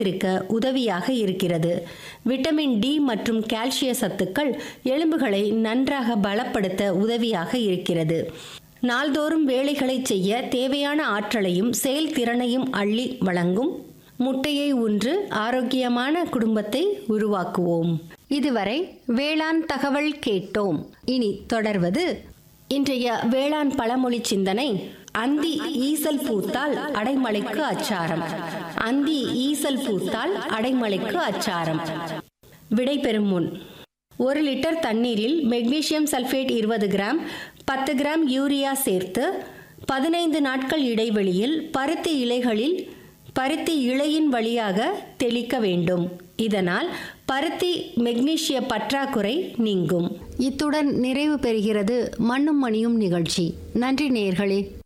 இருக்க உதவியாக இருக்கிறது விட்டமின் டி மற்றும் கால்சிய சத்துக்கள் எலும்புகளை நன்றாக பலப்படுத்த உதவியாக இருக்கிறது நாள்தோறும் வேலைகளை செய்ய தேவையான ஆற்றலையும் செயல்திறனையும் அள்ளி வழங்கும் முட்டையை உன்று ஆரோக்கியமான குடும்பத்தை உருவாக்குவோம் இதுவரை வேளாண் தகவல் கேட்டோம் இனி தொடர்வது இன்றைய வேளாண் பழமொழி சிந்தனை அந்தி ஈசல் பூத்தால் அடைமழைக்கு அச்சாரம் அந்தி ஈசல் பூத்தால் அடைமழைக்கு அச்சாரம் விடை பெறும் முன் ஒரு லிட்டர் தண்ணீரில் மெக்னீசியம் சல்ஃபேட் இருபது கிராம் பத்து கிராம் யூரியா சேர்த்து பதினைந்து நாட்கள் இடைவெளியில் பருத்தி இலைகளில் பருத்தி இலையின் வழியாக தெளிக்க வேண்டும் இதனால் பருத்தி மெக்னீசிய பற்றாக்குறை நீங்கும் இத்துடன் நிறைவு பெறுகிறது மண்ணும் மணியும் நிகழ்ச்சி நன்றி நேயர்களே